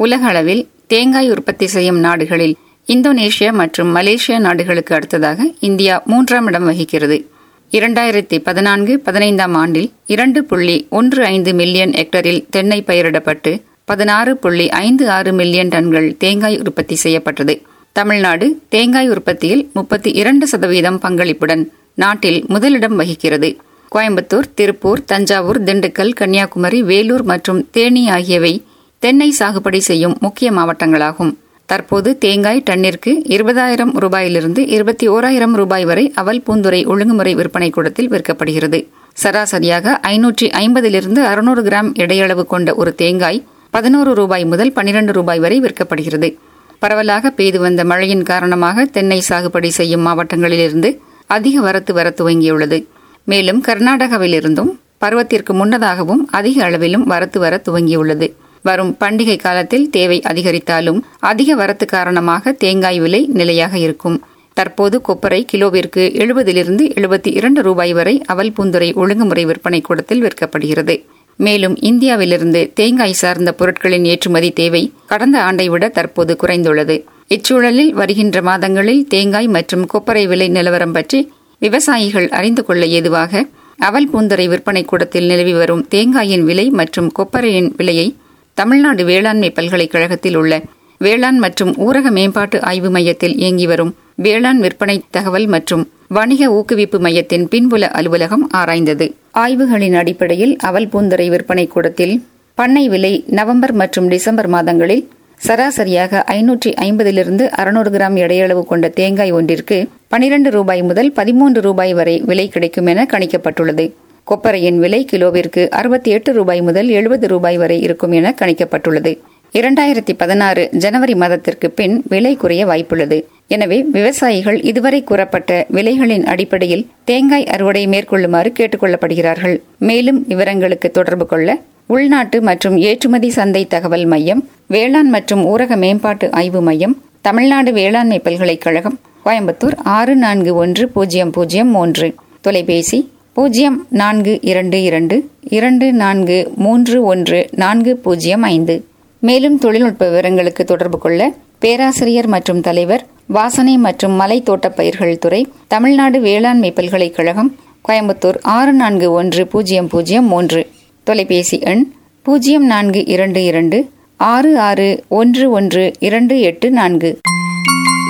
உலக அளவில் தேங்காய் உற்பத்தி செய்யும் நாடுகளில் இந்தோனேஷியா மற்றும் மலேசியா நாடுகளுக்கு அடுத்ததாக இந்தியா மூன்றாம் இடம் வகிக்கிறது இரண்டாயிரத்தி பதினான்கு பதினைந்தாம் ஆண்டில் இரண்டு புள்ளி ஒன்று ஐந்து மில்லியன் ஹெக்டரில் தென்னை பயிரிடப்பட்டு பதினாறு புள்ளி ஐந்து ஆறு மில்லியன் டன்கள் தேங்காய் உற்பத்தி செய்யப்பட்டது தமிழ்நாடு தேங்காய் உற்பத்தியில் முப்பத்தி இரண்டு சதவீதம் பங்களிப்புடன் நாட்டில் முதலிடம் வகிக்கிறது கோயம்புத்தூர் திருப்பூர் தஞ்சாவூர் திண்டுக்கல் கன்னியாகுமரி வேலூர் மற்றும் தேனி ஆகியவை தென்னை சாகுபடி செய்யும் முக்கிய மாவட்டங்களாகும் தற்போது தேங்காய் டன்னிற்கு இருபதாயிரம் ரூபாயிலிருந்து இருபத்தி ஓராயிரம் ரூபாய் வரை அவல் பூந்துரை ஒழுங்குமுறை விற்பனை கூடத்தில் விற்கப்படுகிறது சராசரியாக ஐநூற்றி ஐம்பதிலிருந்து அறுநூறு கிராம் இடையளவு கொண்ட ஒரு தேங்காய் பதினோரு ரூபாய் முதல் பனிரெண்டு ரூபாய் வரை விற்கப்படுகிறது பரவலாக பெய்து வந்த மழையின் காரணமாக தென்னை சாகுபடி செய்யும் மாவட்டங்களிலிருந்து அதிக வரத்து வர துவங்கியுள்ளது மேலும் கர்நாடகாவிலிருந்தும் பருவத்திற்கு முன்னதாகவும் அதிக அளவிலும் வரத்து வர துவங்கியுள்ளது வரும் பண்டிகை காலத்தில் தேவை அதிகரித்தாலும் அதிக வரத்து காரணமாக தேங்காய் விலை நிலையாக இருக்கும் தற்போது கொப்பரை கிலோவிற்கு எழுபதிலிருந்து எழுபத்தி இரண்டு ரூபாய் வரை அவல் பூந்துரை ஒழுங்குமுறை விற்பனை கூடத்தில் விற்கப்படுகிறது மேலும் இந்தியாவிலிருந்து தேங்காய் சார்ந்த பொருட்களின் ஏற்றுமதி தேவை கடந்த ஆண்டை விட தற்போது குறைந்துள்ளது இச்சூழலில் வருகின்ற மாதங்களில் தேங்காய் மற்றும் கொப்பரை விலை நிலவரம் பற்றி விவசாயிகள் அறிந்து கொள்ள ஏதுவாக அவல் பூந்தரை விற்பனை கூடத்தில் நிலவி வரும் தேங்காயின் விலை மற்றும் கொப்பரையின் விலையை தமிழ்நாடு வேளாண்மை பல்கலைக்கழகத்தில் உள்ள வேளாண் மற்றும் ஊரக மேம்பாட்டு ஆய்வு மையத்தில் இயங்கி வரும் வேளாண் விற்பனை தகவல் மற்றும் வணிக ஊக்குவிப்பு மையத்தின் பின்புல அலுவலகம் ஆராய்ந்தது ஆய்வுகளின் அடிப்படையில் அவல் பூந்தரை விற்பனை கூடத்தில் பண்ணை விலை நவம்பர் மற்றும் டிசம்பர் மாதங்களில் சராசரியாக ஐநூற்றி ஐம்பதிலிருந்து அறுநூறு கிராம் எடையளவு கொண்ட தேங்காய் ஒன்றிற்கு பனிரண்டு ரூபாய் முதல் பதிமூன்று ரூபாய் வரை விலை கிடைக்கும் என கணிக்கப்பட்டுள்ளது கொப்பரையின் விலை கிலோவிற்கு அறுபத்தி எட்டு ரூபாய் முதல் எழுபது ரூபாய் வரை இருக்கும் என கணிக்கப்பட்டுள்ளது இரண்டாயிரத்தி பதினாறு ஜனவரி மாதத்திற்கு பின் விலை குறைய வாய்ப்புள்ளது எனவே விவசாயிகள் இதுவரை கூறப்பட்ட விலைகளின் அடிப்படையில் தேங்காய் அறுவடை மேற்கொள்ளுமாறு கேட்டுக் கொள்ளப்படுகிறார்கள் மேலும் விவரங்களுக்கு தொடர்பு கொள்ள உள்நாட்டு மற்றும் ஏற்றுமதி சந்தை தகவல் மையம் வேளாண் மற்றும் ஊரக மேம்பாட்டு ஆய்வு மையம் தமிழ்நாடு வேளாண்மை பல்கலைக்கழகம் கோயம்புத்தூர் ஆறு நான்கு ஒன்று பூஜ்ஜியம் பூஜ்ஜியம் மூன்று தொலைபேசி பூஜ்ஜியம் நான்கு இரண்டு இரண்டு இரண்டு நான்கு மூன்று ஒன்று நான்கு பூஜ்ஜியம் ஐந்து மேலும் தொழில்நுட்ப விவரங்களுக்கு தொடர்பு கொள்ள பேராசிரியர் மற்றும் தலைவர் வாசனை மற்றும் மலை தோட்டப் பயிர்கள் துறை தமிழ்நாடு வேளாண்மை பல்கலைக்கழகம் கோயம்புத்தூர் ஆறு நான்கு ஒன்று பூஜ்ஜியம் பூஜ்ஜியம் மூன்று தொலைபேசி எண் பூஜ்ஜியம் நான்கு இரண்டு இரண்டு ஆறு ஆறு ஒன்று ஒன்று இரண்டு எட்டு நான்கு